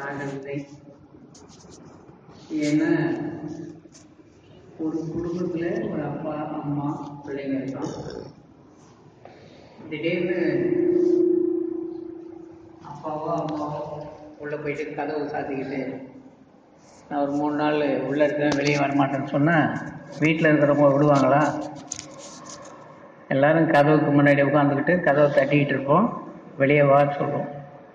ஆகவில்லை ஏன்னா ஒரு குடும்பத்தில் ஒரு அப்பா அம்மா பிள்ளைங்க இருக்கான் திடீர்னு அப்பாவோ அம்மாவோ உள்ளே போயிட்டு கதவு சாத்திக்கிட்டு நான் ஒரு மூணு நாள் உள்ளே இருக்கேன் வெளியே வரமாட்டேன்னு சொன்னால் வீட்டில் இருக்கிறவங்க விடுவாங்களா எல்லாரும் கதவுக்கு முன்னாடி உட்காந்துக்கிட்டு கதவை தட்டிக்கிட்டு இருப்போம் வெளியே வா சொல்லுவோம்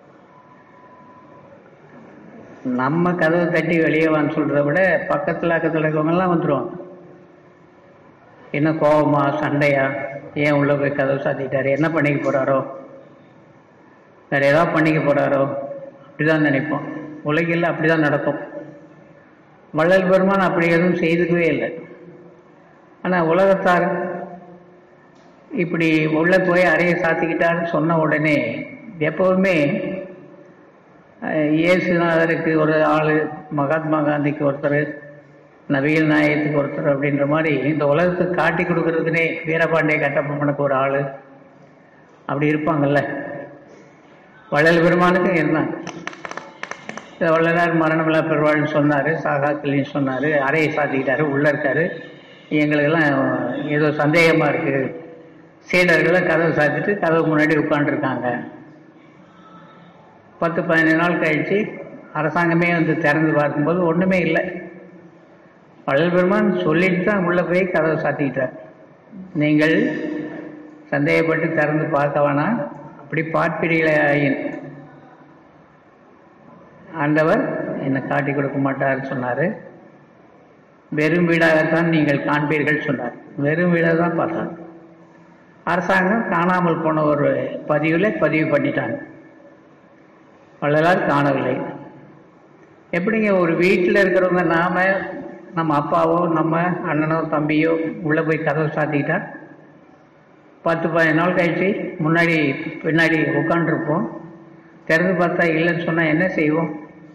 நம்ம கதவை தட்டி வெளியே வான்னு சொல்கிறத விட பக்கத்தில் அக்கத்தில் இருக்கவங்கெல்லாம் வந்துடுவாங்க என்ன கோவமா சண்டையா ஏன் உள்ளே போய் கதவு சாத்திட்டாரு என்ன பண்ணிக்க போகிறாரோ வேறு ஏதாவது பண்ணிக்க போகிறாரோ அப்படிதான் நினைப்போம் உலகில் அப்படி தான் நடக்கும் வள்ளல் பெருமான் அப்படி எதுவும் செய்துக்கவே இல்லை ஆனால் உலகத்தார் இப்படி உள்ளே போய் அறையை சாத்திக்கிட்டாருன்னு சொன்ன உடனே எப்போவுமே அஹ், இயேசுநாதருக்கு ஒரு ஆள் மகாத்மா காந்திக்கு ஒருத்தர் நவீன நாயகத்துக்கு ஒருத்தர் அப்படின்ற மாதிரி இந்த உலகத்துக்கு காட்டி கொடுக்கறதுக்குனே வீரபாண்டிய கட்டபொம்மனுக்கு ஒரு ஆள் அப்படி இருப்பாங்கல்ல வள்ளல் பெருமானுக்கும் இருந்தாங்க இந்த வள்ளலார் மரணமில்லா பெருவாள்னு சொன்னார் சாகாக்கள்னு சொன்னார் அறையை சாத்திக்கிட்டாரு உள்ளே இருக்காரு எங்களுக்கெல்லாம் ஏதோ சந்தேகமாக இருக்குது சீடர்களை கதவை சாத்திட்டு கதவு முன்னாடி உட்காந்துருக்காங்க பத்து பதினஞ்சு நாள் கழித்து அரசாங்கமே வந்து திறந்து பார்க்கும்போது ஒன்றுமே இல்லை வள்ளல் பெருமான் சொல்லிட்டு தான் உள்ளே போய் கதவை சாத்திக்கிட்டார் நீங்கள் சந்தேகப்பட்டு திறந்து பார்க்க வேணாம் அப்படி பார்ப்பீர்களே ஆயின் ஆண்டவர் என்னை காட்டி கொடுக்க மாட்டார்னு சொன்னார் வெறும் வீடாகத்தான் நீங்கள் காண்பீர்கள் சொன்னார் வெறும் வீடாக தான் பார்த்தார் அரசாங்கம் காணாமல் போன ஒரு பதிவில் பதிவு பண்ணிட்டாங்க வள்ளலார் காணவில்லை எப்படிங்க ஒரு வீட்டில் இருக்கிறவங்க நாம நம்ம அப்பாவோ நம்ம அண்ணனோ தம்பியோ உள்ளே போய் கதவை சாத்திக்கிட்டா பத்து பதினஞ்சு நாள் கழிச்சு முன்னாடி பின்னாடி உட்காந்துருப்போம் திறந்து பார்த்தா இல்லைன்னு சொன்னால் என்ன செய்வோம்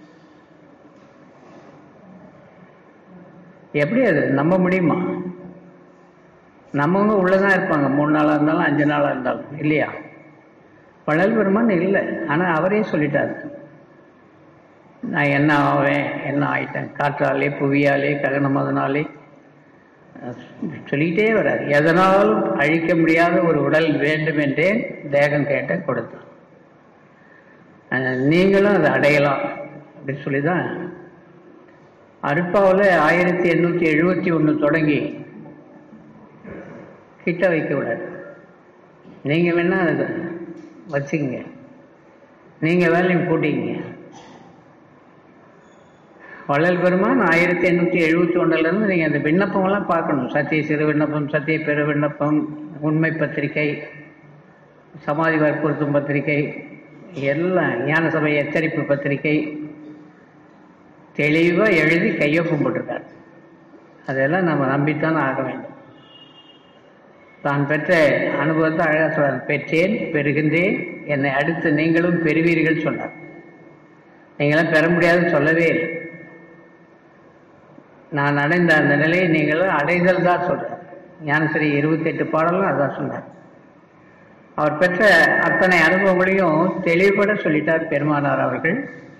எப்படி அது நம்ப முடியுமா நம்மவங்க உள்ளே தான் இருப்பாங்க மூணு நாளாக இருந்தாலும் அஞ்சு நாளாக இருந்தாலும் இல்லையா வள்ளல் பெருமான் இல்லை ஆனால் அவரே சொல்லிட்டார் நான் என்ன ஆவேன் என்ன ஆயிட்டேன் காற்றாலே புவியாலே ககனமதனாலே அஹ் சொல்லிக்கிட்டே வர்றார் எதனாலும் அழிக்க முடியாத ஒரு உடல் வேண்டும் என்றே தேகம் கேட்ட கொடுத்தான் அஹ் நீங்களும் அதை அடையலாம் அப்படின்னு சொல்லி தான் அருப்பாவில் ஆயிரத்தி எண்ணூற்றி எழுபத்தி ஒன்று தொடங்கி கிட்ட வைக்க விடாது நீங்கள் வேணா அதை வச்சுக்கங்க நீங்கள் வேலையும் கூட்டிங்க வள்ளல் பெருமான் ஆயிரத்தி எண்ணூற்றி எழுபத்தி ஒன்றுலேருந்து நீங்கள் அந்த விண்ணப்பமெல்லாம் பார்க்கணும் சத்திய சிறு விண்ணப்பம் சத்திய பெரு விண்ணப்பம் உண்மை பத்திரிகை சமாதி வற்புறுத்தும் பத்திரிகை எல்லாம் ஞான சபை எச்சரிப்பு பத்திரிகை தெளிவாக எழுதி கையொப்பம் போட்டிருக்கார் அதெல்லாம் நம்ம நம்பித்தான் ஆக வேண்டும் தான் பெற்ற அனுபவத்தை அழகாக சொல்றார் பெற்றேன் பெறுகின்றேன் என்னை அடுத்து நீங்களும் பெறுவீர்கள் சொன்னார் நீங்களாம் பெற முடியாதுன்னு சொல்லவே இல்லை நான் அடைந்த அந்த நிலையை நீங்களும் அடைதல் தான் சொல்றார் ஞானசரி இருபத்தி எட்டு பாடலும் அதான் சொன்னார் அவர் பெற்ற அத்தனை அனுபவங்களையும் தெளிவுபட சொல்லிட்டார் பெருமானார் அவர்கள்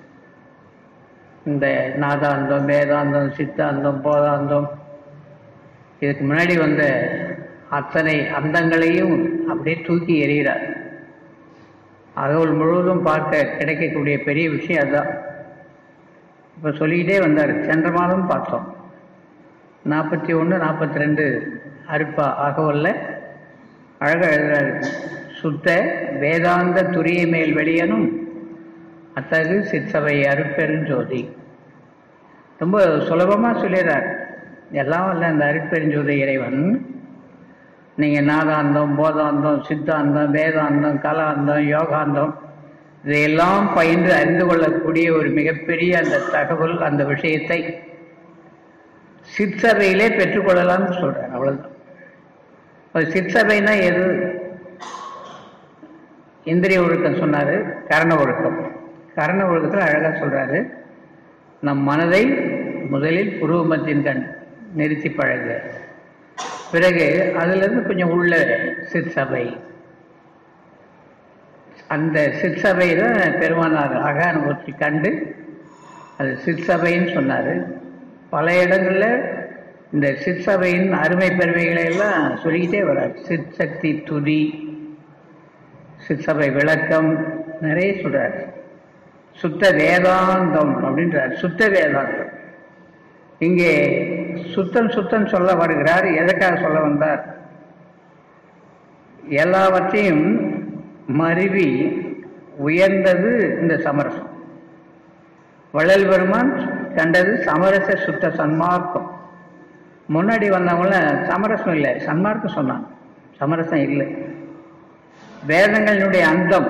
இந்த நாதாந்தம் வேதாந்தம் சித்தாந்தம் போதாந்தம் இதுக்கு முன்னாடி வந்த அத்தனை அந்தங்களையும் அப்படியே தூக்கி எறிகிறார் அகவல் முழுவதும் பார்க்க கிடைக்கக்கூடிய பெரிய விஷயம் அதுதான் இப்போ சொல்லிக்கிட்டே வந்தார் சென்ற மாதம் பார்த்தோம் நாற்பத்தி ஒன்று நாற்பத்தி ரெண்டு அருப்பா அகவல்ல அழகாக எழுதுறாரு சுத்த வேதாந்த துரிய மேல் வெளியனும் அத்தகு சிற்சபை அருட்பெருஞ்சோதி ரொம்ப சுலபமாக சொல்லிடுறார் எல்லாம் வல்ல அந்த அருட்பெருஞ்சோதி இறைவன் நீங்கள் நாதாந்தம் போதாந்தம் சித்தாந்தம் வேதாந்தம் கலாந்தம் யோகாந்தம் இதையெல்லாம் பயின்று அறிந்து கொள்ளக்கூடிய ஒரு மிகப்பெரிய அந்த தகவல் அந்த விஷயத்தை சிற்சபையிலே பெற்றுக்கொள்ளலாம்னு சொல்கிறார் அவ்வளோதான் ஒரு சிற்சபைனா எது இந்திரிய ஒழுக்கம் சொன்னார் கரண ஒழுக்கம் கரண ஒழுக்கத்தில் அழகாக சொல்கிறாரு நம் மனதை முதலில் புருவமத்தின் கண் நிறுத்தி பழக பிறகு அதிலிருந்து கொஞ்சம் உள்ள சிற்சபை அந்த சிற்சபை தான் பெருமானார் அக அனுபவத்தை கண்டு அது சிற்சபைன்னு சொன்னார் பல இடங்களில் இந்த சிற்சபையின் அருமை பெருமைகளை எல்லாம் சொல்லிக்கிட்டே வர்றார் சிற்சக்தி துதி சிற்சபை விளக்கம் நிறைய சொல்றார் சுத்த வேதாந்தம் அப்படின்றார் சுத்த வேதாந்தம் இங்கே சுத்தம் சுத்தம் சொல்ல வருகிறார் எதற்காக சொல்ல வந்தார் எல்லாவற்றையும் மருவி உயர்ந்தது இந்த சமரசம் வள்ளல் பெருமான் கண்டது சமரச சுத்த சன்மார்க்கம் முன்னாடி வந்தவங்கள சமரசம் இல்லை சன்மார்க்கம் சொன்னான் சமரசம் இல்லை வேதங்களினுடைய அந்தம்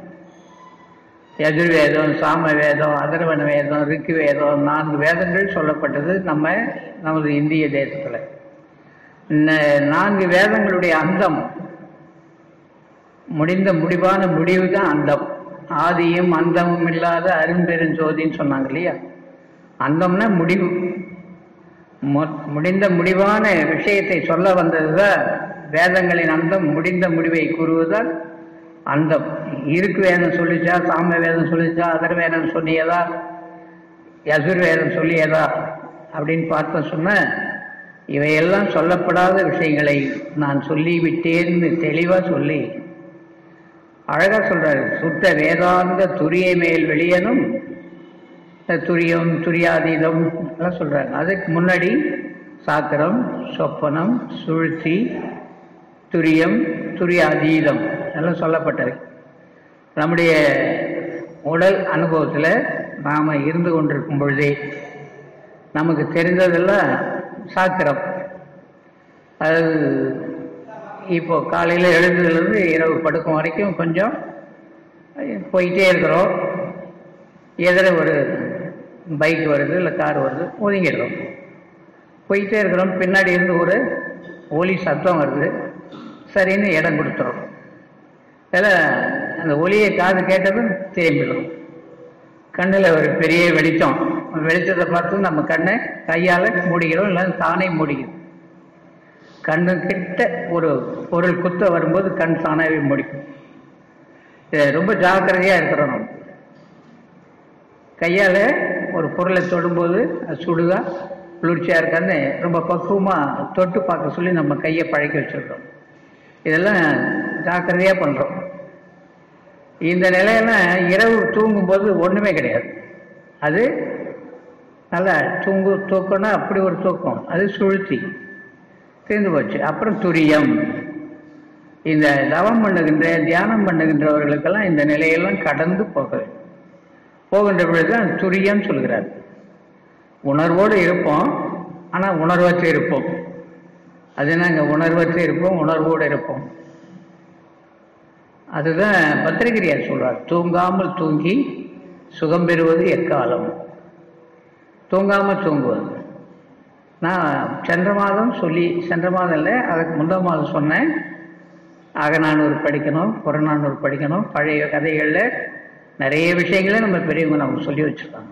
எதிர்வேதம் சாம வேதம் அதர்வன வேதம் ரிக்கு வேதம் நான்கு வேதங்கள் சொல்லப்பட்டது நம்ம நமது இந்திய தேசத்தில் நான்கு வேதங்களுடைய அந்தம் முடிந்த முடிவான முடிவு தான் அந்தம் ஆதியும் அந்தமும் இல்லாத அரும்பெருஞ்சோதின்னு சொன்னாங்க இல்லையா அந்தம்னா முடிவு முடிந்த முடிவான விஷயத்தை சொல்ல வந்ததுதான் வேதங்களின் அந்தம் முடிந்த முடிவை கூறுவதால் அந்தம் இருக்கு வேதம் சொல்லிச்சா சாம வேதம் சொல்லிச்சா அதர் வேதம் சொல்லியதா யசுர் வேதம் சொல்லியதா அப்படின்னு பார்த்த சொன்ன இவையெல்லாம் சொல்லப்படாத விஷயங்களை நான் சொல்லிவிட்டேன்னு தெளிவாக சொல்லி அழகா சொல்றாரு சுத்த வேதாந்த துரிய மேல் வெளியனும் துரியம் துரியாதீதம் எல்லாம் சொல்றாங்க அதுக்கு முன்னாடி சாத்திரம் சொப்பனம் சுழ்த்தி துரியம் துரியாதீதம் எல்லாம் சொல்லப்பட்டது நம்முடைய உடல் அனுபவத்தில் நாம் இருந்து கொண்டிருக்கும் பொழுதே நமக்கு தெரிந்ததெல்லாம் சாத்திரம் அது இப்போ காலையில் எழுந்ததுலேருந்து இரவு படுக்கும் வரைக்கும் கொஞ்சம் போயிட்டே இருக்கிறோம் எதிர ஒரு பைக் வருது இல்லை கார் வருது ஒதுங்கிடுறோம் போயிட்டே இருக்கிறோம் பின்னாடி இருந்து ஒரு ஒலி சத்தம் வருது சரின்னு இடம் கொடுத்துரும் அதில் அந்த ஒலியை காது கேட்டதும் திரும்பிடும் கண்ணில் ஒரு பெரிய வெளிச்சம் வெளிச்சத்தை பார்த்து நம்ம கண்ணை கையால் மூடிக்கிறோம் இல்லை தானே மூடிக்கிறோம் கண்ணு கிட்ட ஒரு பொருள் குத்த வரும்போது கண் தானாகவே முடிக்கும் ரொம்ப ஜாக்கிரதையாக இருக்கிறோம் நம்ம கையால் ஒரு பொருளை தொடும்போது அது சுடுதா குளிர்ச்சியாக இருக்கான்னு ரொம்ப பக்குவமாக தொட்டு பார்க்க சொல்லி நம்ம கையை பழக்கி வச்சுருக்கோம் இதெல்லாம் ஜாக்கிரதையாக பண்ணுறோம் இந்த நிலையெல்லாம் இரவு தூங்கும்போது ஒன்றுமே கிடையாது அது நல்லா தூங்கு தூக்கம்னா அப்படி ஒரு தூக்கம் அது சுழ்த்தி தீர்ந்து போச்சு அப்புறம் துரியம் இந்த தவம் பண்ணுகின்ற தியானம் பண்ணுகின்றவர்களுக்கெல்லாம் இந்த நிலையெல்லாம் கடந்து போக வேண்டும் போகின்ற பொழுதுதான் துரியம் சொல்கிறார் உணர்வோடு இருப்போம் ஆனால் உணர்வற்று இருப்போம் அது நாங்கள் உணர்வற்று இருப்போம் உணர்வோடு இருப்போம் அதுதான் பத்திரிகிரியார் சொல்றார் தூங்காமல் தூங்கி சுகம் பெறுவது எக்காலம் தூங்காமல் தூங்குவது நான் சென்ற மாதம் சொல்லி சென்ற மாதம் இல்லை அதுக்கு முந்த மாதம் சொன்னேன் அகநானூறு படிக்கணும் புறநானூறு படிக்கணும் பழைய கதைகளில் நிறைய விஷயங்களை நம்ம பெரியவங்க நமக்கு சொல்லி வச்சுருக்காங்க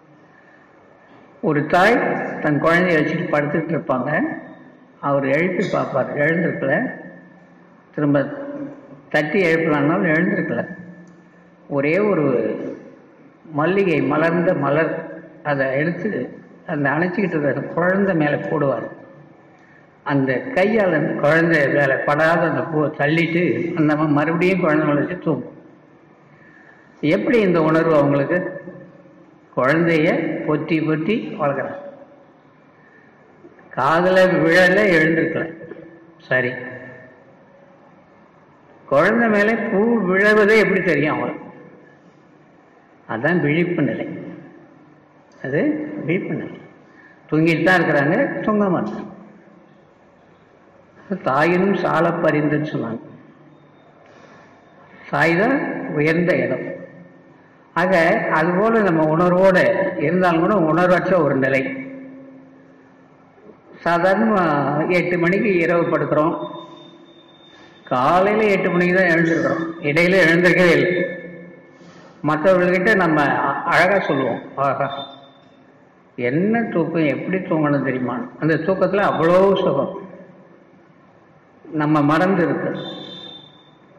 ஒரு தாய் தன் குழந்தைய வச்சுட்டு படுத்துட்டு இருப்பாங்க அவர் எழுப்பி பார்ப்பார் எழுந்திருக்கல திரும்ப தட்டி எழுப்பலான்னாலும் எழுந்திருக்கல ஒரே ஒரு மல்லிகை மலர்ந்த மலர் அதை எடுத்து அந்த அணைச்சிக்கிட்டு இருக்கிற குழந்தை மேலே போடுவார் அந்த கையால் அந்த குழந்தை மேலே படாத அந்த பூவை தள்ளிட்டு அந்த அம்மா மறுபடியும் குழந்தை வச்சு தூங்கும் எப்படி இந்த உணர்வு அவங்களுக்கு குழந்தைய பொத்தி பொத்தி வளர்க்குறாங்க காதல விழல எழுந்திருக்கல சரி குழந்தை மேலே பூ விழவதே எப்படி தெரியும் அவங்களுக்கு அதான் விழிப்பு நிலை அது விழிப்பு நிலை தூங்கிட்டு தான் இருக்கிறாங்க தூங்க மாட்டாங்க தாயினும் சால பறிந்துன்னு சொன்னாங்க தாய் தான் உயர்ந்த இடம் ஆக அதுபோல நம்ம உணர்வோடு இருந்தாலும் கூட உணர்வற்ற ஒரு நிலை சாதாரண எட்டு மணிக்கு இரவு படுக்கிறோம் காலையில் எட்டு மணிக்கு தான் எழுந்திருக்கிறோம் இடையில எழுந்திருக்கவே இல்லை மற்றவர்கள்கிட்ட நம்ம அழகாக சொல்லுவோம் ஆஹா என்ன தூக்கம் எப்படி தூங்கணும் தெரியுமா அந்த தூக்கத்தில் அவ்வளோ சுகம் நம்ம மறந்து இருக்கு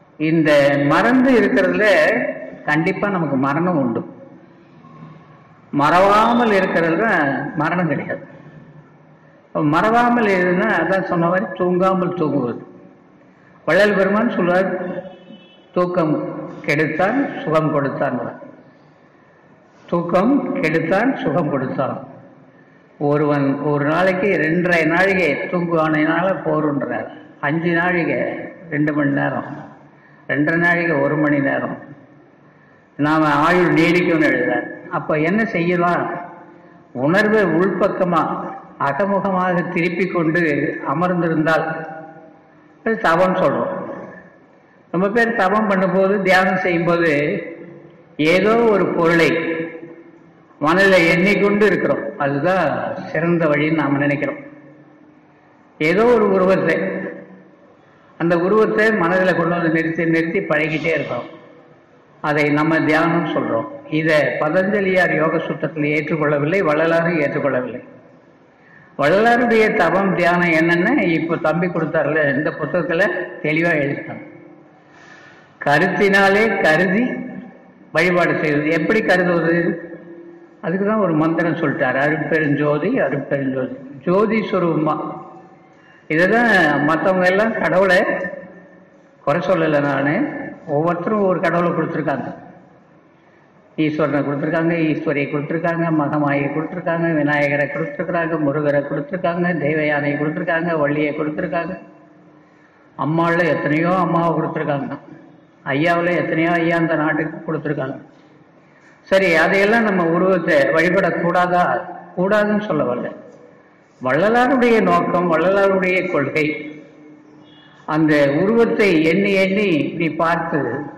இந்த மறந்து இருக்கிறதுல கண்டிப்பாக நமக்கு மரணம் உண்டு மறவாமல் இருக்கிறது தான் மரணம் கிடையாது அப்ப மறவாமல் இருன்னா அதான் சொன்ன மாதிரி தூங்காமல் தூங்குவது வள்ளல் பெருமான் சொல்வார் தூக்கம் கெடுத்தான் சுகம் கொடுத்தான் தூக்கம் கெடுத்தான் சுகம் கொடுத்தான் ஒருவன் ஒரு நாளைக்கு ரெண்டரை நாழிகை தூங்குவானால போருன்றார் அஞ்சு நாழிகை ரெண்டு மணி நேரம் ரெண்டரை நாழிகை ஒரு மணி நேரம் நாம் ஆயுள் நீடிக்கும்னு எழுதுறார் அப்போ என்ன செய்யலாம் உணர்வை உள்பக்கமாக அகமுகமாக திருப்பி கொண்டு அமர்ந்திருந்தால் அது தவம் சொல்கிறோம் ரொம்ப பேர் தவம் பண்ணும்போது தியானம் செய்யும்போது ஏதோ ஒரு பொருளை மனதில் எண்ணிக்கொண்டு இருக்கிறோம் அதுதான் சிறந்த வழின்னு நாம் நினைக்கிறோம் ஏதோ ஒரு உருவத்தை அந்த உருவத்தை மனதில் கொண்டு வந்து நிறுத்தி நிறுத்தி பழகிட்டே இருக்கிறோம் அதை நம்ம தியானம் சொல்கிறோம் இதை பதஞ்சலியார் யோக சுத்தத்தில் ஏற்றுக்கொள்ளவில்லை வள்ளலாரும் ஏற்றுக்கொள்ளவில்லை வள்ளலாருடைய தவம் தியானம் என்னன்னு இப்போ தம்பி கொடுத்தாருல இந்த புத்தகத்தில் தெளிவாக எழுதிட்டாங்க கருத்தினாலே கருதி வழிபாடு செய்வது எப்படி கருதுவது அதுக்கு தான் ஒரு மந்திரம் சொல்லிட்டார் அருட்பெருஞ்சோதி அருட்பெருஞ்சோதி ஜோதி சுரூபமா இதை தான் மற்றவங்க எல்லாம் கடவுளை குறை சொல்லலை நான் ஒவ்வொருத்தரும் ஒரு கடவுளை கொடுத்துருக்காங்க ஈஸ்வரனை கொடுத்துருக்காங்க ஈஸ்வரியை கொடுத்துருக்காங்க மகமாயை கொடுத்துருக்காங்க விநாயகரை கொடுத்துருக்குறாங்க முருகரை கொடுத்துருக்காங்க தெய்வயானையை கொடுத்துருக்காங்க வள்ளியை கொடுத்துருக்காங்க அம்மாவில் எத்தனையோ அம்மாவை கொடுத்துருக்காங்க ஐயாவில் எத்தனையோ ஐயா அந்த நாட்டுக்கு கொடுத்துருக்காங்க சரி அதையெல்லாம் நம்ம உருவத்தை வழிபடக்கூடாதா கூடாதுன்னு சொல்ல வரல வள்ளலாருடைய நோக்கம் வள்ளலாருடைய கொள்கை அந்த உருவத்தை எண்ணி எண்ணி நீ பார்த்து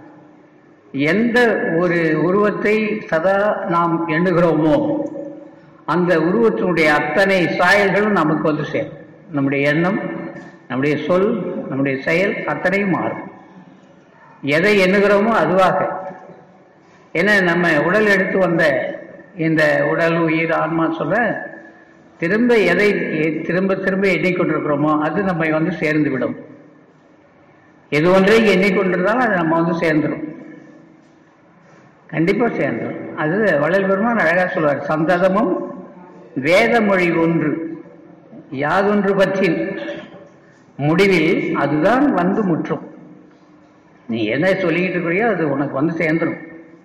எந்த ஒரு உருவத்தை சதா நாம் எண்ணுகிறோமோ அந்த உருவத்தினுடைய அத்தனை சாயல்களும் நமக்கு வந்து சேரும் நம்முடைய எண்ணம் நம்முடைய சொல் நம்முடைய செயல் அத்தனையும் மாறும் எதை எண்ணுகிறோமோ அதுவாக ஏன்னா நம்ம உடல் எடுத்து வந்த இந்த உடல் உயிர் ஆன்மா சொல்ல திரும்ப எதை திரும்ப திரும்ப எண்ணிக்கொண்டிருக்கிறோமோ அது நம்மை வந்து சேர்ந்து விடும் எது ஒன்றை எண்ணிக்கொண்டிருந்தாலும் அது நம்ம வந்து சேர்ந்துடும் கண்டிப்பா சேர்ந்துடும் அது வள்ளல் பெருமான் அழகா சொல்வார் சந்ததமும் வேத மொழி ஒன்று யாதொன்று பற்றின் முடிவில் அதுதான் வந்து முற்றும் நீ என்ன சொல்லிக்கிட்டு இருக்கிறியோ அது உனக்கு வந்து சேர்ந்துடும்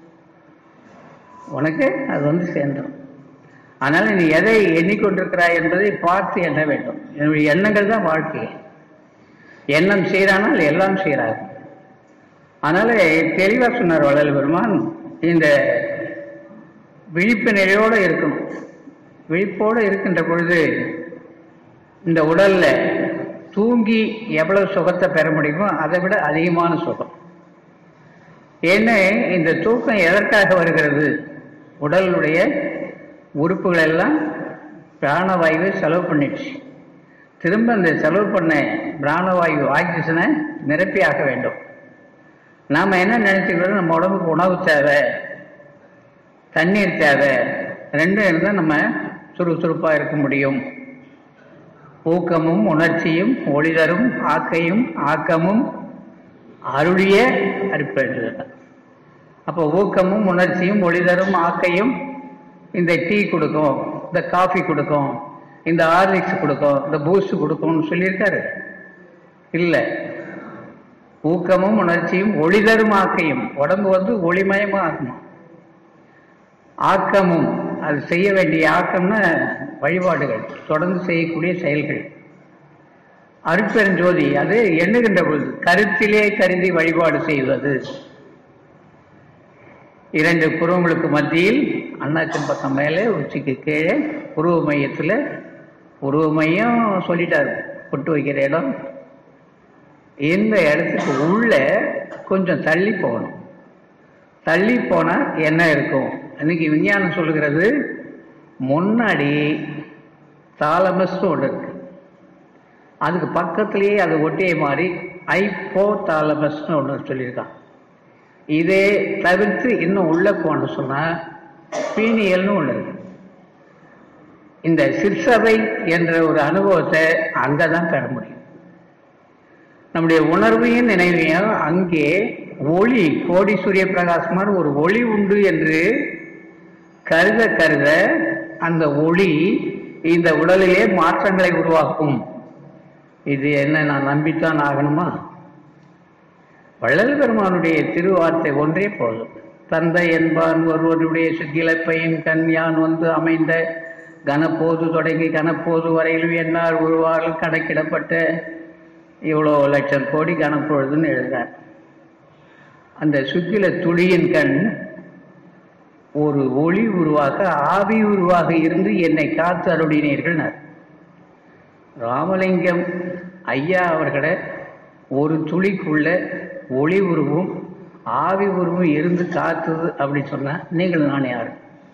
உனக்கு அது வந்து சேர்ந்துடும் அதனால நீ எதை எண்ணிக்கொண்டிருக்கிறாய் என்பதை பார்த்து எண்ண வேண்டும் என்னுடைய எண்ணங்கள் தான் வாழ்க்கை எண்ணம் சீரானால் எல்லாம் சீராகும் அதனால தெளிவாக சொன்னார் வள்ளல் பெருமான் இந்த விழிப்பு நிலையோடு இருக்கணும் விழிப்போடு இருக்கின்ற பொழுது இந்த உடல்ல தூங்கி எவ்வளவு சுகத்தை பெற முடியுமோ அதை விட அதிகமான சுகம் ஏன்னா இந்த தூக்கம் எதற்காக வருகிறது உடலுடைய உறுப்புகள் எல்லாம் பிராணவாயுவை செலவு பண்ணிடுச்சு திரும்ப அந்த செலவு பண்ண பிராணவாயு ஆக்சிஜனை நிரப்பி ஆக வேண்டும் நாம் என்ன நினைச்சுக்கிறோம் நம்ம உடம்புக்கு உணவு தேவை தண்ணீர் தேவை ரெண்டும் இருந்தால் நம்ம சுறுசுறுப்பாக இருக்க முடியும் ஊக்கமும் உணர்ச்சியும் ஒளிதரும் ஆக்கையும் ஆக்கமும் அருளிய அருப்பெற்றது அப்போ ஊக்கமும் உணர்ச்சியும் ஒளிதரும் ஆக்கையும் இந்த டீ கொடுக்கும் இந்த காஃபி கொடுக்கும் இந்த ஹார்லிக்ஸ் கொடுக்கும் இந்த பூஸ்ட் கொடுக்கும்னு சொல்லியிருக்காரு இல்லை ஊக்கமும் உணர்ச்சியும் ஒளிதரும் ஆக்கையும் உடம்பு வந்து ஒளிமயமா ஆகணும் ஆக்கமும் அது செய்ய வேண்டிய ஆக்கம்னா வழிபாடுகள் தொடர்ந்து செய்யக்கூடிய செயல்கள் அருட்பெருஞ்சோதி அது எண்ணுகின்ற பொழுது கருத்திலே கருதி வழிபாடு செய்வது இரண்டு புருவங்களுக்கு மத்தியில் அண்ணாச்சின் பக்கம் மேலே உச்சிக்கு கீழே உருவ மையத்தில் உருவ மையம் சொல்லிட்டாரு பொட்டு வைக்கிற இடம் இந்த இடத்துக்கு உள்ள கொஞ்சம் தள்ளி போகணும் தள்ளி போனால் என்ன இருக்கும் இன்னைக்கு விஞ்ஞானம் சொல்லுகிறது முன்னாடி தாலமஸ்னு ஒன்று இருக்கு அதுக்கு பக்கத்துலேயே அது ஒட்டிய மாதிரி ஐப்போ தாலமஸ்னு ஒன்று சொல்லியிருக்கான் இதே தவிர்த்து இன்னும் உள்ள போன சொன்னால் பீனியல்னு ஒன்று இருக்கு இந்த சிற்சபை என்ற ஒரு அனுபவத்தை அங்கே தான் பெற முடியும் நம்முடைய உணர்வையும் நினைவையும் அங்கே ஒளி கோடி சூரிய பிரகாசமான ஒரு ஒளி உண்டு என்று கருத கருத அந்த ஒளி இந்த உடலிலே மாற்றங்களை உருவாக்கும் இது என்ன நான் நம்பித்தான் ஆகணுமா வள்ளல் பெருமானுடைய திருவார்த்தை ஒன்றே போதும் தந்தை என்பான் ஒருவருடைய சுக்கிலப்பையின் கண் யான் வந்து அமைந்த கனப்போது தொடங்கி கனப்போது வரையிலும் என்னால் உருவால் கணக்கிடப்பட்ட இவ்வளோ லட்சம் கோடி கனப்பொழுதுன்னு எழுதுறார் அந்த சுக்கில துளியின் கண் ஒரு ஒளி உருவாக ஆவி உருவாக இருந்து என்னை காத்து அருளினீர்கள் ராமலிங்கம் ஐயா அவர்களை ஒரு துளிக்குள்ள ஒளி உருவும் ஆவி உருவும் இருந்து காத்துது அப்படி சொன்னா நீங்கள் நான் யாரு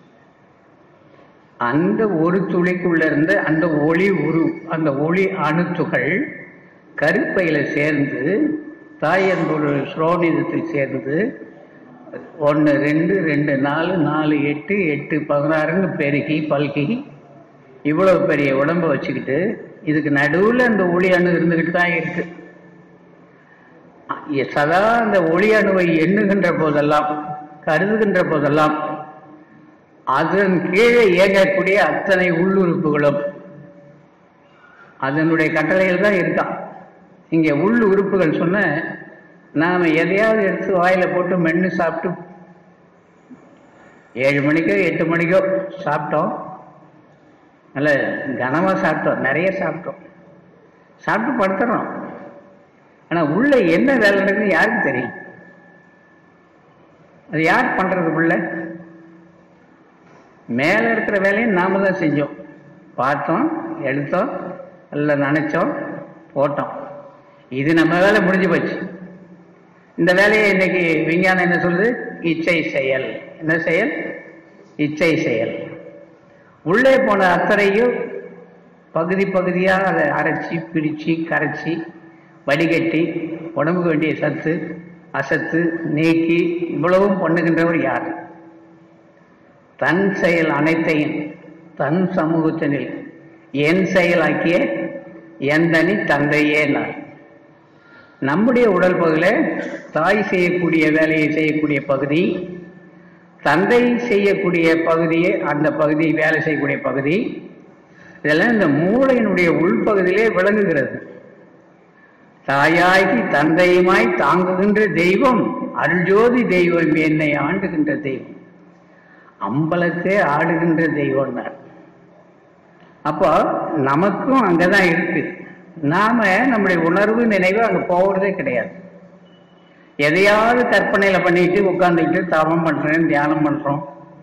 அந்த ஒரு துளிக்குள்ள இருந்த அந்த ஒளி உரு அந்த ஒளி அணுத்துகள் கருப்பையில சேர்ந்து தாய் என்பொரு ஸ்ரோனிதத்தில் சேர்ந்து ஒன்று ரெண்டு ரெண்டு நாலு நாலு எட்டு எட்டு பதினாறுன்னு பெருகி பல்கி இவ்வளவு பெரிய உடம்பை வச்சுக்கிட்டு இதுக்கு நடுவில் அந்த ஒளி அணு இருந்துக்கிட்டு தான் இருக்கு அ- சதா அந்த ஒளி அணுவை எண்ணுகின்ற போதெல்லாம் கருதுகின்ற போதெல்லாம் அதன் கீழே இயங்கக்கூடிய அத்தனை உள்ளுறுப்புகளும் அதனுடைய கட்டளையில் தான் இருக்கான் இங்கே உள் உறுப்புகள் சொன்ன நாம் எதையாவது எடுத்து வாயில போட்டு மென்று சாப்பிட்டு ஏழு மணிக்கோ எட்டு மணிக்கோ சாப்பிட்டோம் நல்ல கனமாக சாப்பிட்டோம் நிறைய சாப்பிட்டோம் சாப்பிட்டு படுத்துறோம் ஆனால் உள்ள என்ன வேலை நடக்குது யாருக்கு தெரியும் அது யார் பண்றது உள்ள மேலே இருக்கிற வேலையை நாம தான் செஞ்சோம் பார்த்தோம் எடுத்தோம் இல்லை நினைச்சோம் போட்டோம் இது நம்ம வேலை முடிஞ்சு போச்சு இந்த வேலையை இன்னைக்கு விஞ்ஞானம் என்ன சொல்லுது இச்சை செயல் என்ன செயல் இச்சை செயல் உள்ளே போன அத்தனையும் பகுதி பகுதியாக அதை அரைச்சி பிரித்து கரைச்சி வடிகட்டி உடம்புக்கு வேண்டிய சத்து அசத்து நீக்கி இவ்வளவும் பண்ணுகின்றவர் யார் தன் செயல் அனைத்தையும் தன் சமூகத்தினில் என் செயலாக்கிய எந்தனி தந்தையே நான் நம்முடைய உடல் பகுதியில் தாய் செய்யக்கூடிய வேலையை செய்யக்கூடிய பகுதி தந்தை செய்யக்கூடிய பகுதியே அந்த பகுதி வேலை செய்யக்கூடிய பகுதி இதெல்லாம் இந்த மூளையினுடைய உள்பகுதியிலே விளங்குகிறது தாயாகி தந்தையுமாய் தாங்குகின்ற தெய்வம் அருள்ஜோதி தெய்வம் என்னை ஆண்டுகின்ற தெய்வம் அம்பலத்தே ஆடுகின்ற தெய்வம்னார் அப்போ நமக்கும் அங்கதான் இருக்கு நாம நம்முடைய உணர்வு நினைவு அங்க போகிறதே கிடையாது எதையாவது கற்பனையில பண்ணிட்டு உட்கார்ந்துக்கிட்டு தவம் பண்றேன் தியானம் பண்றோம்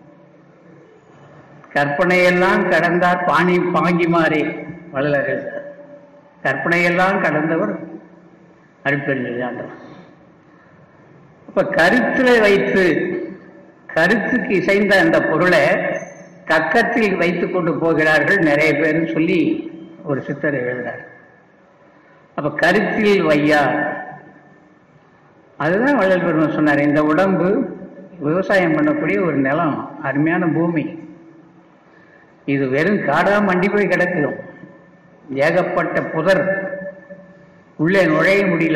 கற்பனையெல்லாம் கடந்தார் பாணி பாங்கி மாறி வள்ளலர் எழுதுறார். கற்பனையெல்லாம் கடந்தவர் அருப்பெருஞ்சாண்டவர் அப்ப கருத்துல வைத்து கருத்துக்கு இசைந்த அந்த பொருளை கக்கத்தில் வைத்துக் கொண்டு போகிறார்கள் நிறைய பேர் சொல்லி ஒரு சித்தர் எழுதுறார் அப்ப கருத்தில் வையா அதுதான் வள்ளல் பெருமான் சொன்னார் இந்த உடம்பு விவசாயம் பண்ணக்கூடிய ஒரு நிலம் அருமையான பூமி இது வெறும் காடா மண்டி போய் கிடக்கும் ஏகப்பட்ட புதர் உள்ளே நுழைய முடியல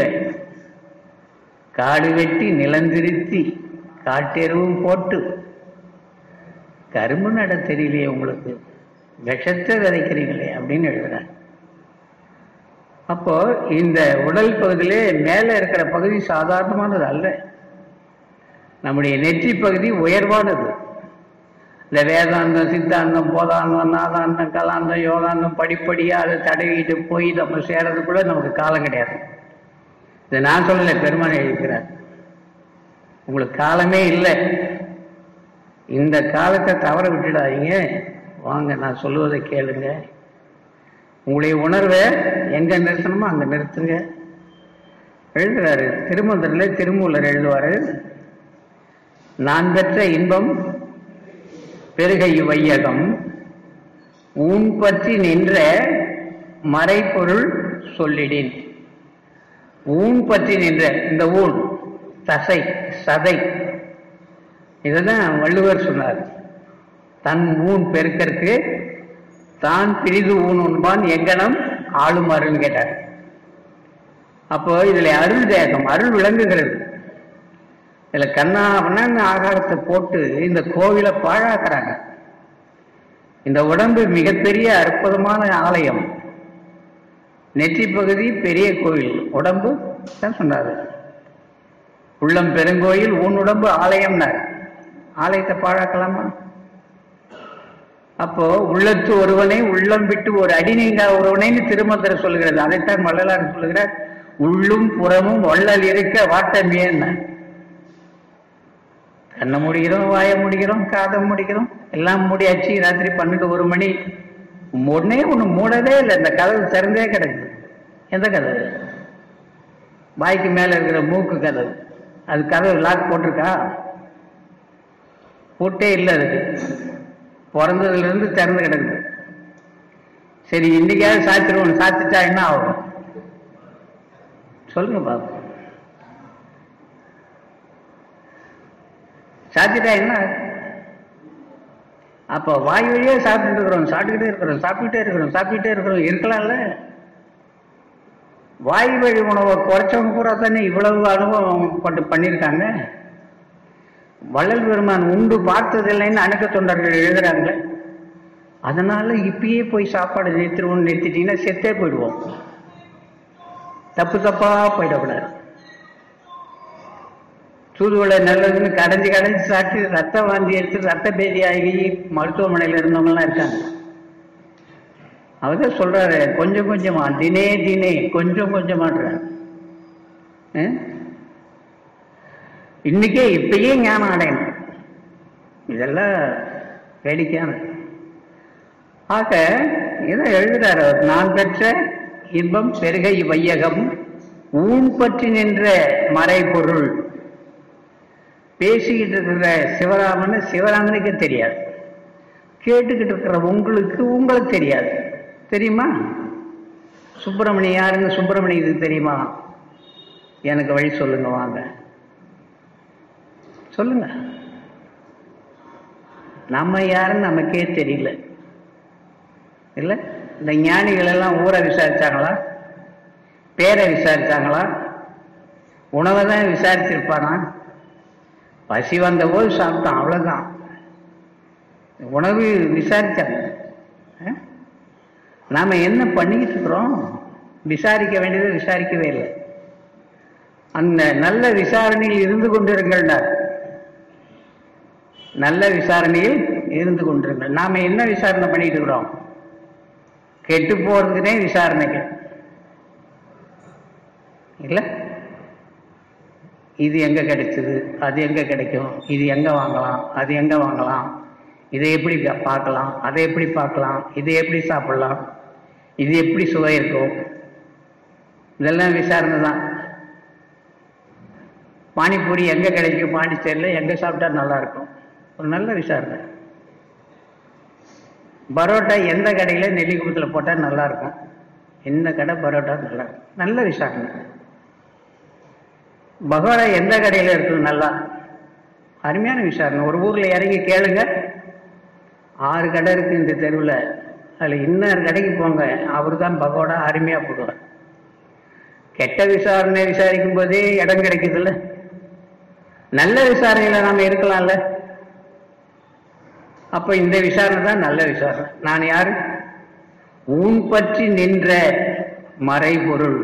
காடு வெட்டி நிலந்திருத்தி காட்டெருவும் போட்டு கரும்பு நட தெரியலையே உங்களுக்கு விஷத்தை விதைக்கிறீங்களே அப்படின்னு எழுதுறார் அப்போ இந்த உடல் பகுதியிலே மேலே இருக்கிற பகுதி சாதாரணமானது அல்ல நம்முடைய நெற்றி பகுதி உயர்வானது இந்த வேதாந்தம் சித்தாந்தம் போதாந்தம் நாதாந்தம் கலாந்தம் யோகாந்தம் படிப்படியாக அதை தடவிட்டு போய் நம்ம சேர்றதுக்குள்ள நமக்கு காலம் கிடையாது இதை நான் சொல்லலை பெருமான் எழுதிக்கிறார் உங்களுக்கு காலமே இல்லை இந்த காலத்தை தவற விட்டுடாதீங்க வாங்க நான் சொல்லுவதை கேளுங்க உங்களுடைய உணர்வை எங்க நிறுத்தணுமோ அங்க நிறுத்துங்க எழுதுறாரு திருமந்திரில் திருமூலர் எழுதுவாரு நான் பெற்ற இன்பம் பெருகை வையகம் ஊன் பற்றி நின்ற மறைப்பொருள் சொல்லிடின் ஊன் பற்றி நின்ற இந்த ஊன் தசை சதை இதுதான் வள்ளுவர் சொன்னார் தன் ஊன் பெருக்கற்கு தான் பிரிது ஊன் உண்பான் எங்கனம் ஆளும் அருள் கேட்டார் அப்போ இதுல அருள் தேகம் அருள் விளங்குகிறது இதுல கண்ணா அப்படின்னு ஆகாரத்தை போட்டு இந்த கோவிலை பாழாக்குறாங்க இந்த உடம்பு மிகப்பெரிய அற்புதமான ஆலயம் நெற்றி பகுதி பெரிய கோவில் உடம்பு தான் சொன்னாரு உள்ளம் பெருங்கோயில் உன் உடம்பு ஆலயம்னார் ஆலயத்தை பாழாக்கலாமா அப்போ உள்ளத்து ஒருவனை உள்ளம் விட்டு ஒரு அடி நீங்க ஒருவனைன்னு திருமந்திர சொல்லுகிறது அதைத்தான் வள்ளலார் சொல்லுகிறார் உள்ளும் புறமும் வள்ளல் இருக்க வாட்டமியன்னு கண்ணை முடிக்கிறோம் வாயை முடிக்கிறோம் காதை முடிக்கிறோம் எல்லாம் மூடியாச்சு ராத்திரி பன்னெண்டு ஒரு மணி ஒன்னே ஒன்று மூடவே இல்லை இந்த கதவு திறந்தே கிடக்குது எந்த கதவு வாய்க்கு மேலே இருக்கிற மூக்கு கதவு அது கதவு லாக் போட்டிருக்கா பூட்டே இல்லை அதுக்கு பிறந்ததுலேருந்து திறந்து கிடக்குது சரி இன்னைக்காவது சாத்திருவோம் சாத்திட்டா என்ன ஆகும் சொல்லுங்க பாப்போம் சாத்திட்டா என்ன அப்போ வாய் வழியே சாப்பிட்டுட்டு இருக்கிறோம் சாப்பிட்டுக்கிட்டே இருக்கிறோம் சாப்பிட்டுட்டே இருக்கிறோம் சாப்பிட்டுட்டே இருக்கிறோம் இருக்கலாம்ல வாய் வழி உணவை குறைச்சவங்க பூரா தானே இவ்வளவு அனுபவம் பட்டு பண்ணியிருக்காங்க வள்ளல் பெருமான் உண்டு பார்த்ததில்லைன்னு அணுக்க தொண்டர்கள் எழுதுறாங்களே அதனால இப்பயே போய் சாப்பாடு நிறுத்திடுவோம் நிறுத்திட்டீங்கன்னா செத்தே போயிடுவோம் தப்பு தப்பா போயிடக்கூடாது சூதுவளை நல்லதுன்னு கடைஞ்சி கடைஞ்சி சாப்பிட்டு ரத்த வாந்தி எடுத்து ரத்த பேதி ஆகி மருத்துவமனையில் இருந்தவங்கலாம் இருக்காங்க அவர்தான் சொல்றாரு கொஞ்சம் கொஞ்சமா தினே தினே கொஞ்சம் கொஞ்சமான்ற இன்னைக்கே இப்பயே ஞானம் அடையணும் இதெல்லாம் வேடிக்கையான ஆக இதை எழுதுறாரு அவர் நான் பெற்ற இன்பம் பெருகை வையகம் ஊன் பற்றி நின்ற மறைபொருள் பேசிக்கிட்டு இருக்கிற சிவராமன் சிவராமனுக்கு தெரியாது கேட்டுக்கிட்டு இருக்கிற உங்களுக்கு உங்களுக்கு தெரியாது தெரியுமா சுப்பிரமணி யாருங்க சுப்பிரமணியத்துக்கு தெரியுமா எனக்கு வழி சொல்லுங்க வாங்க சொல்லுங்க நம்ம யாருன்னு நமக்கே தெரியல இல்ல இந்த ஞானிகள் எல்லாம் ஊரை விசாரிச்சாங்களா பேரை விசாரிச்சாங்களா உணவை தான் விசாரிச்சிருப்பானா பசி வந்த போது சாப்பிட்டான் அவ்வளவுதான் உணவு விசாரிச்சாங்க அஹ்? நாம என்ன பண்ணிக்கிட்டு இருக்கிறோம் விசாரிக்க வேண்டியதை விசாரிக்கவே இல்லை அந்த நல்ல விசாரணையில் இருந்து கொண்டிருங்கள்னார் நல்ல விசாரணையில் இருந்து கொண்டிருங்கள் நாம என்ன விசாரணை பண்ணிட்டு இருக்கிறோம் கெட்டு போறதுனே விசாரணைக்கு இல்ல இது எங்க கிடைச்சது அது எங்க கிடைக்கும் இது எங்க வாங்கலாம் அது எங்க வாங்கலாம் இதை எப்படி பா- பார்க்கலாம் அதை எப்படி பார்க்கலாம் இதை எப்படி சாப்பிடலாம் இது எப்படி சுவை இருக்கும் இதெல்லாம் விசாரணை தான் பானிபூரி எங்க கிடைக்கும் பாண்டிச்சேரியில் எங்க சாப்பிட்டா நல்லா இருக்கும் ஒரு நல்ல விசாரணை பரோட்டா எந்த கடையில் நெல்லிக்குப்பத்தில் போட்டால் நல்லா இருக்கும் எந்த கடை பரோட்டா நல்லா இருக்கும் நல்ல விசாரணை பகோடா எந்த கடையில் இருக்குது நல்லா அருமையான விசாரணை ஒரு ஊரில் இறங்கி கேளுங்க ஆறு கடை இருக்கு இந்த தெருவில் அதில் இன்னொரு கடைக்கு போங்க அவர் தான் பகோடா அருமையாக போடுவார் கெட்ட விசாரணை விசாரிக்கும் போதே இடம் கிடைக்குதுல்ல நல்ல விசாரணையில் நாம இருக்கலாம்ல அப்ப இந்த விசாரணை தான் நல்ல விசாரணை நான் யாரு ஊன் பற்றி நின்ற மறைபொருள்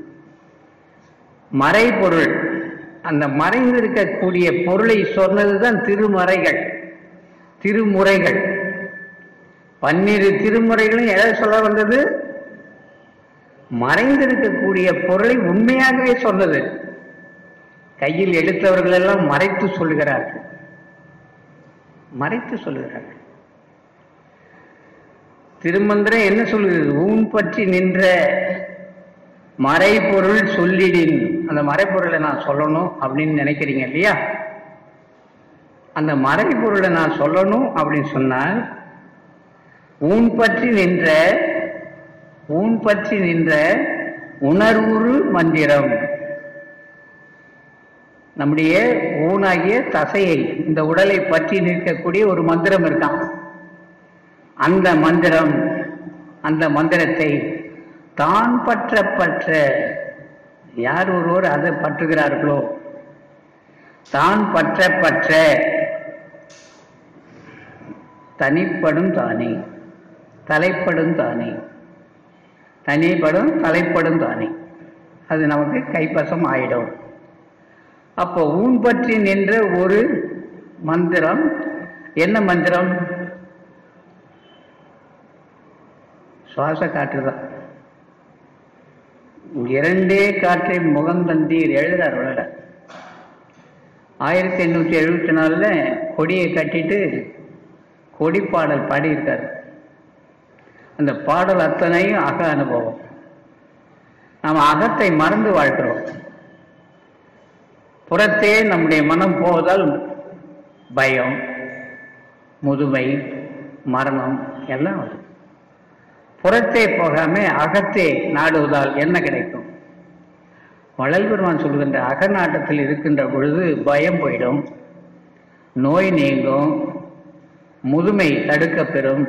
மறைபொருள் அந்த மறைந்திருக்கக்கூடிய பொருளை சொன்னதுதான் திருமறைகள் திருமுறைகள் பன்னிரு திருமுறைகளும் எதை சொல்ல வந்தது மறைந்திருக்கக்கூடிய பொருளை உண்மையாகவே சொன்னது கையில் எடுத்தவர்கள் எல்லாம் மறைத்து சொல்லுகிறார்கள் மறைத்து சொல்லுகிறார்கள் திருமந்திரம் என்ன சொல்லுகிறது ஊன் பற்றி நின்ற மறைபொருள் சொல்லிடின் அந்த மறைபொருளை நான் சொல்லணும் அப்படின்னு நினைக்கிறீங்க இல்லையா அந்த மறைபொருளை நான் சொல்லணும் அப்படின்னு சொன்னால் ஊன் பற்றி நின்ற ஊன் பற்றி நின்ற உணர்வுறு மந்திரம் நம்முடைய ஊனாகிய தசையை இந்த உடலை பற்றி நிற்கக்கூடிய ஒரு மந்திரம் இருக்கான் அந்த மந்திரம் அந்த மந்திரத்தை தான் பற்ற பற்ற யார் ஒருவர் அதை பற்றுகிறார்களோ தான் பற்ற பற்ற தனிப்படும் தானே தலைப்படும் தானே தனிப்படும் தலைப்படும் தானே அது நமக்கு கைப்பசம் ஆயிடும் அப்போ ஊன் பற்றி நின்ற ஒரு மந்திரம் என்ன மந்திரம் சுவாச காற்று தான் இரண்டே காற்றை முகந்தந்தீர் எழுதார் விளையாட ஆயிரத்தி எண்ணூற்றி எழுபத்தி நாலில் கொடியை கட்டிட்டு கொடி பாடல் பாடியிருக்காரு அந்த பாடல் அத்தனையும் அக அனுபவம் நாம் அகத்தை மறந்து வாழ்கிறோம் புறத்தே நம்முடைய மனம் போவதால் பயம் முதுமை மரணம் எல்லாம் வரும் புறத்தே போகாம அகத்தே நாடுவதால் என்ன கிடைக்கும் வள்ளல் பெருமான் சொல்கின்ற அகநாட்டத்தில் இருக்கின்ற பொழுது பயம் போயிடும் நோய் நீங்கும் முதுமை தடுக்க பெறும்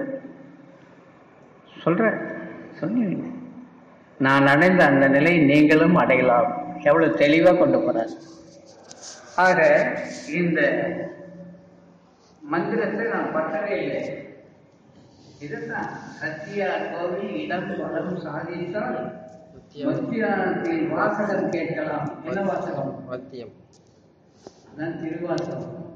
சொல்ற சொன்னீங்க நான் அடைந்த அந்த நிலை நீங்களும் அடையலாம் எவ்வளவு தெளிவா கொண்டு போறார் ஆக இந்த மந்திரத்தை நான் பற்றவே இல்லை இதுதான் சத்தியார் கோவில் இடம் வளம் சாதித்தால் மத்தியானத்தில் வாசகம் கேட்கலாம் என்ன வாசகம் மத்தியம் அதான் திருவாசகம்